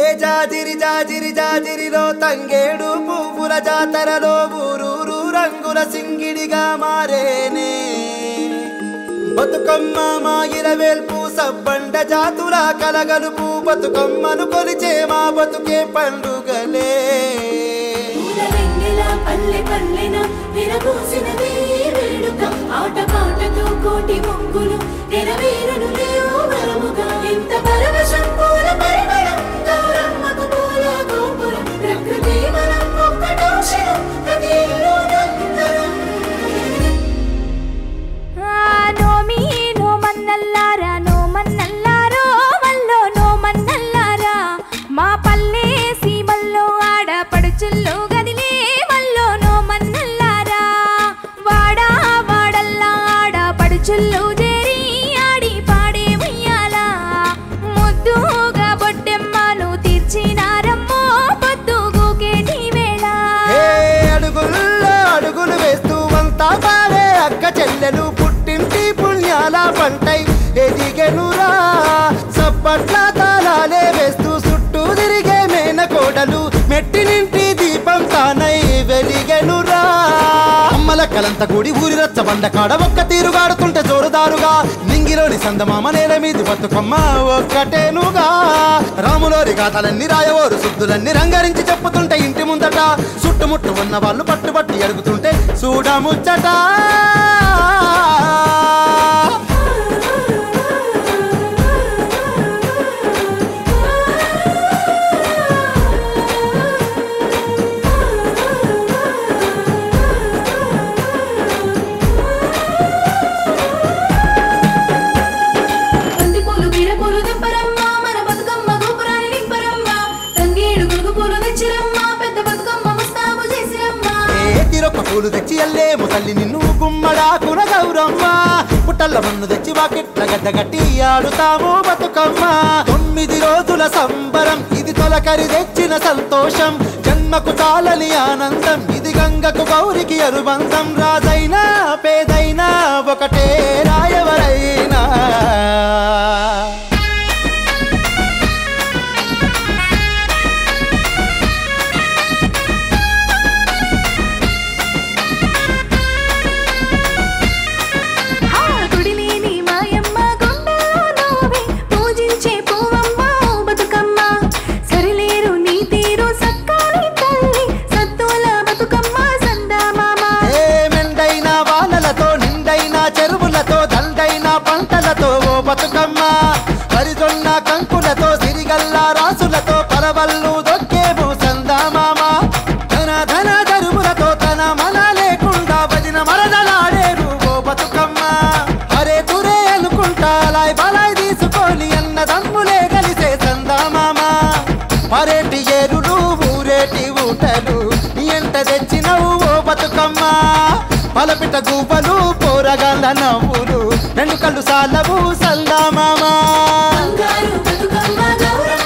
జాజిరి జాజిరి జాజిరిలో తంగేడు పువ్వుల జాతరలో ఊరూరు రంగుల సింగిడిగా మారేనే బతుకమ్మ మా ఇరవేల్పు సబ్బండ జాతుల కలగలుపు బతుకమ్మను కొలిచే మా బతుకే పండుగలే పూల వెన్నెల పల్లె పల్లెన విరబూసినది వేడుక ఆట పాటతో కోటి మొక్కులు నెరవేరను లేవు వరముగా ఎంత పరవశం పూల పరిమళం గౌరమ్మకు పూల గోపురం ప్రకృతి మనం ఒక్కటో క్షణం ప్రతి ఇల్లు నందనం. నోమి నో మన్నల్లారా నో మన్నల్లారో వల్లో నో మన్నల్లారా మా పల్లె సీమల్లో ఆడపడుచుల్లో గదిలే వల్లో నో మన్నల్లారా వాడా వాడల్లా ఆడపడుచుల్లో చేరి ఆడి పాడే ఉయ్యాలా ముద్దుగా బొట్టెమ్మను తీర్చినారమ్మో పొద్దుగూకేటి వేళ ఏ అడుగుల్లో అడుగులు వేస్తూ అంతా పాడే అక్క చెల్లెలు పుట్టింటి పుణ్యాల పంటై ఎదిగెనురా సప్పట్ల తాళాలే వేస్తూ చుట్టూ తిరిగే మేనకోడలు మెట్టినింటి దీపం తానై వెలిగెనురా అమ్మల కలంత కూడి ఊరి రచ్చబండ కాడ ఒక్క తీరుగాడుతుంటే జోరుదారుగా నింగిలోని సందమామ నేల మీది బతుకమ్మ ఒక్కటేనుగా రాములోరి గాథలన్నీ రాయవోరు శుద్ధులన్నీ రంగరించి చెప్పుతుంటే ఇంటి ముందట చుట్టుముట్టు ఉన్న వాళ్ళు పట్టుబట్టి అడుగుతుంటే చూడముచ్చట బంతి పూలు బీర పూలు దింపరమ్మ మన బతుకమ్మ గోపురాన్ని నింపరమ్మ తంగేడు గురుగు పూలు తెచ్చిరమ్మ పెద్ద బతుకమ్మ ముస్తాబు చేసిరమ్మ ఏ తిరొక్క పూలు తెచ్చి అల్లే ముసల్లి నిన్ను గుమ్మడాకున గౌరమ్మ పుట్టల్ల మన్ను తెచ్చి వాకిట్ల గడ్డ గట్టి ఆడుతాము బతుకమ్మ తొమ్మిది రోజుల సంబరం ఇది తొలకరి తెచ్చిన సంతోషం జన్మకు చాలని ఆనందం ఇది గంగకు గౌరికి అనుబంధం రాజైనా పేదైనా ఒకటే రాయవరైనా ఆ గుడిలేని మాయమ్మ గుండెల్లో నోవే పూజించే పువ్వమ్మ ఓ బతుకమ్మ సరిలేరు నీ తీరు సక్కాని తల్లి సత్తుల బతుకమ్మ సందామామ ఏ మెండైన వానలతో నిండైన చెరువులతో దండైన పంటలతో ఓ బతుకమ్మ వరిజొన్న కంకులతో సిరిగల్ల రాసులతో పరవళ్ళు దొక్కేము సందామామ ధన ధన దరువులతో తన మన లేకుండా భజన మరదలాడేరు ఓ బతుకమ్మ అరే తురే అనుకుంటా లాయ్ బలాయ్ తీసుకొని అన్న దమ్ములే కలిసే సందామామ పరేటి ఏరులు ఊరేటి ఊటలు ఎంత తెచ్చినవు ఓ బతుకమ్మ పలపిట గువ్వలు పోరగాళ్ళ నవ్వులు రెండు కళ్ళు సాలవు సందామామా బంగారు బతుకమ్మ గౌరమ్మ